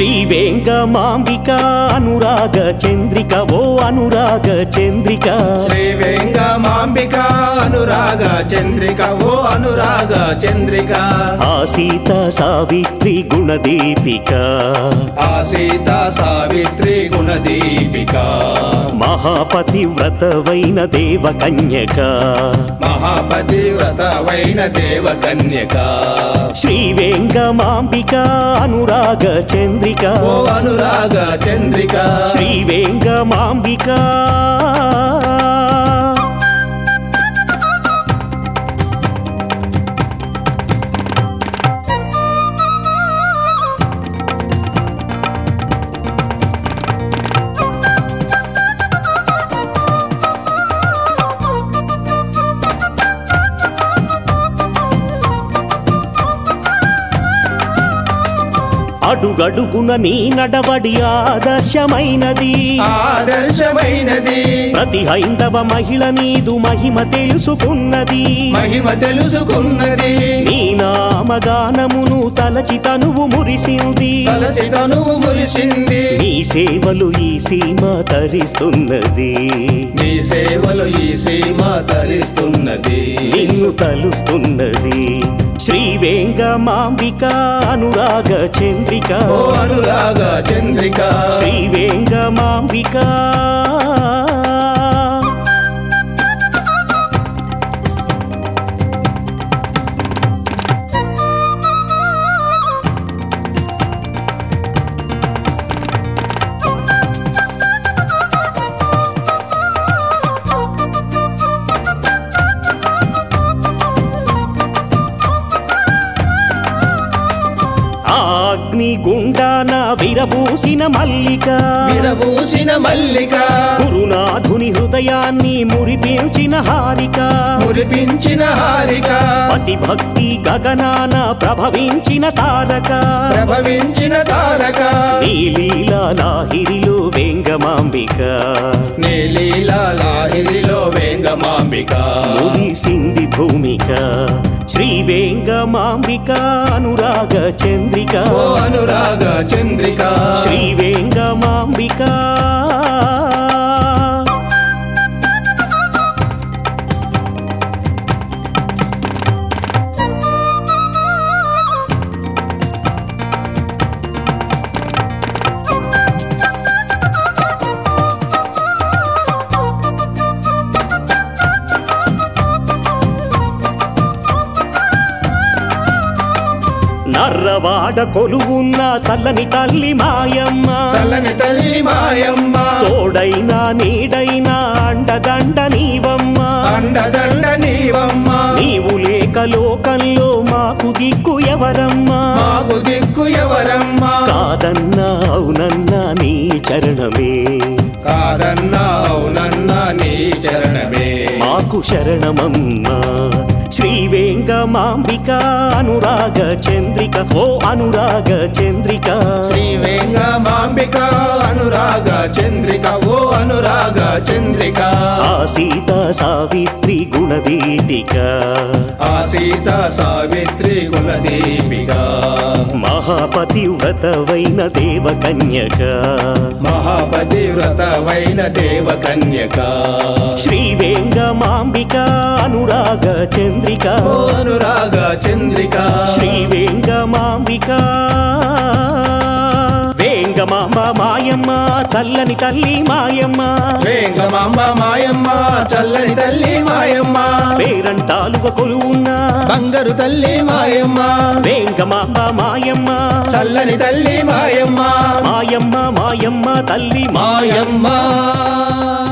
శ్రీ వేంగమాంబిక అనురాగ చంద్రిక ఓ అనురాగ చంద్రిక శ్రీ వెంగమాంబిక అనురాగ చంద్రిక ఓ అనురాగ చంద్రిక ఆ సీత సావిత్రి గుణదీపిక ఆ సీత సావిత్రి గుణదీపిక మహాపతివ్రతవైన దేవకన్యక మహాపతివ్రతవైన దేవకన్యక శ్రీ వేంగమాంబిక అనురాగ చంద్రిక ఓ అనురాగ చంద్రిక శ్రీ వేంగమాంబిక అడుగడుగున నీ నడవడి ఆదర్శమైనది ఆదర్శమైనది ప్రతి హైందవ మహిళ నీదు మహిమ తెలుసుకున్నది మహిమ తెలుసుకున్నది నీ నామగానమును తలచి తనువు మురిసింది తలచి తనువు మురిసింది నీ సేవలు ఈ సీమ తరిస్తున్నది నీ సేవలు ఈ సీమ తరిస్తున్నది నిన్ను తలుస్తున్నది శ్రీ వేంగమాంబిక అనురాగ చంద్రిక ఓ అనురాగ చంద్రిక శ్రీ వేంగమాంబిక ఆ అగ్ని గుండాన విరబూసిన మల్లిక విరబూసిన మల్లిక గురునాథుని హృదయాన్ని మురిపించిన హారిక మురిపించిన హారిక పతి భక్తి గగనాన ప్రభవించిన తారక ప్రభవించిన తారక నీలీలా లాహిరిలో వేంగమాంబిక నీలీలా లాహిరిలో వేంగమాంబిక మురిసింది భూమిక శ్రీ వేంగమాంబిక అనురాగ చంద్రిక ఓ అనురాగ చంద్రిక శ్రీ వేంగమాంబిక నర్రవాడ కొలువున్న చల్లని తల్లి మాయమ్మ చల్లని తల్లి మాయమ్మ తోడైనా నీడైనా అండదండ నీవమ్మ అండదండ నీవమ్మ నీవు లేక లోకంలో మాకు దిక్కు ఎవరమ్మా మాకు దిక్కు ఎవరమ్మా కాదన్నా అవునన్నా నీ చరణమే కాదన్నా అవునన్నా నీ చరణమే మాకు శరణమమ్మా శ్రీ వేంగమాంబిక అనురాగ చంద్రిక ఓ అనురాగ చంద్రిక శ్రీ వేంగమాంబిక అనురాగ చంద్రిక ఓ అనురాగ చంద్రిక ఆ సీత సావిత్రి గుణదీపిక ఆ సీత సావిత్రి కులదీపిక మహాపతివ్రతవైన దేవకన్యక మహాపతివ్రతవైన దేవకన్యక శ్రీ వేంగమాంబిక అనురాగ చంద్రిక ఓ అనురాగ చంద్రిక శ్రీ వేంగమాంబిక వేంగమాంబ మాయమ్మ చల్లని తల్లి మాయమ్మ వేంగమాంబ మాయమ్మ చల్లని తల్లి మాయమ్మ పేరంటాలుగా కొలువున్న బంగారు తల్లి మాయమ్మ వేంగమాంబ మాయమ్మ చల్లని తల్లి మాయమ్మ మాయమ్మ మాయమ్మ తల్లి మాయమ్మ మాయమ్మ